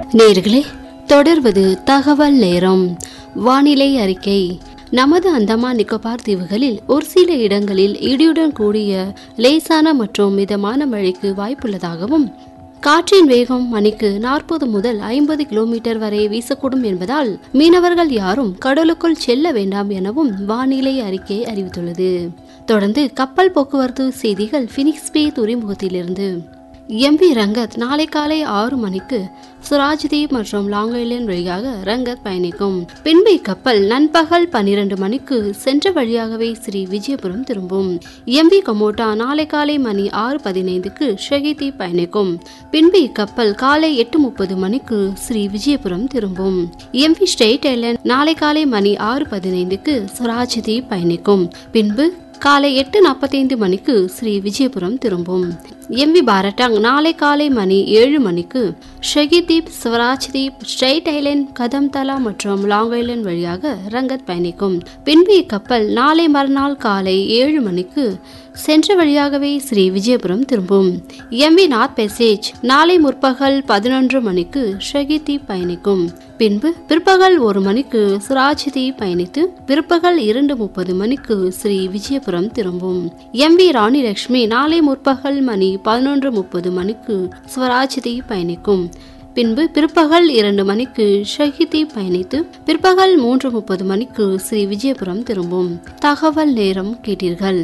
நேர்களே தொடர்வது தகவல் நேரம் வானிலை அறிக்கை நமது அந்தமான் நிக்கோபார் தீவுகளில் ஒரு சில இடங்களில் இடியுடன் கூடிய லேசான மற்றும் மிதமான மழைக்கு வாய்ப்புள்ளதாகவும் காற்றின் வேகம் மணிக்கு நாற்பது முதல் ஐம்பது கிலோமீட்டர் வரை வீசக்கூடும் என்பதால் மீனவர்கள் யாரும் கடலுக்குள் செல்ல வேண்டாம் எனவும் வானிலை அறிக்கை அறிவித்துள்ளது தொடர்ந்து கப்பல் போக்குவரத்து செய்திகள் பினிக்ஸ் பே துறைமுகத்திலிருந்து எம்பி ரங்கத் நாளை காலை ஆறு மணிக்கு சுராஜ்தீப் மற்றும் லாங் ஐலண்ட் வழியாக ரங்கத் பயணிக்கும் பின்பு இக்கப்பல் நண்பகல் பன்னிரண்டு மணிக்கு சென்ற வழியாகவே ஸ்ரீ விஜயபுரம் திரும்பும் எம்பி கமோட்டா நாளை காலை மணி ஆறு பதினைந்துக்கு ஷகிதீப் பயணிக்கும் பின்பு இக்கப்பல் காலை எட்டு முப்பது மணிக்கு ஸ்ரீ விஜயபுரம் திரும்பும் எம்பி ஸ்டேட் ஐலண்ட் நாளை காலை மணி ஆறு பதினைந்துக்கு சுராஜ்தீப் பயணிக்கும் பின்பு காலை எட்டு நாற்பத்தைந்து மணிக்கு ஸ்ரீ விஜயபுரம் திரும்பும் எம்வி பாரட்டாங் நாளை காலை மணி ஏழு மணிக்கு ஷகிதீப் ஸ்வராஜ்தீப் ஸ்ட்ரைட் ஐலண்ட் கதம்தலா மற்றும் லாங் ஐலண்ட் வழியாக ரங்கத் பயணிக்கும் பின்பு இக்கப்பல் நாளை மறுநாள் காலை ஏழு மணிக்கு சென்ற வழியாகவே ஸ்ரீ விஜயபுரம் திரும்பும் எம்வி நார்த் பேசேஜ் நாளை முற்பகல் பதினொன்று மணிக்கு ஷகிதீப் பயணிக்கும் பின்பு பிற்பகல் ஒரு மணிக்கு சுராஜ்தீப் பயணித்து பிற்பகல் இரண்டு முப்பது மணிக்கு ஸ்ரீ விஜயபுரம் திரும்பும் எம் வி ராணி லட்சுமி நாளை முற்பகல் மணி பதினொன்று முப்பது மணிக்கு ஸ்வராஜ்தீப் பயணிக்கும் பின்பு பிற்பகல் இரண்டு மணிக்கு ஷஹிதி பயணித்து பிற்பகல் மூன்று முப்பது மணிக்கு ஸ்ரீ விஜயபுரம் திரும்பும் தகவல் நேரம் கேட்டீர்கள்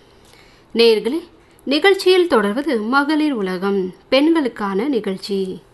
நேர்களே நிகழ்ச்சியில் தொடர்வது மகளிர் உலகம் பெண்களுக்கான நிகழ்ச்சி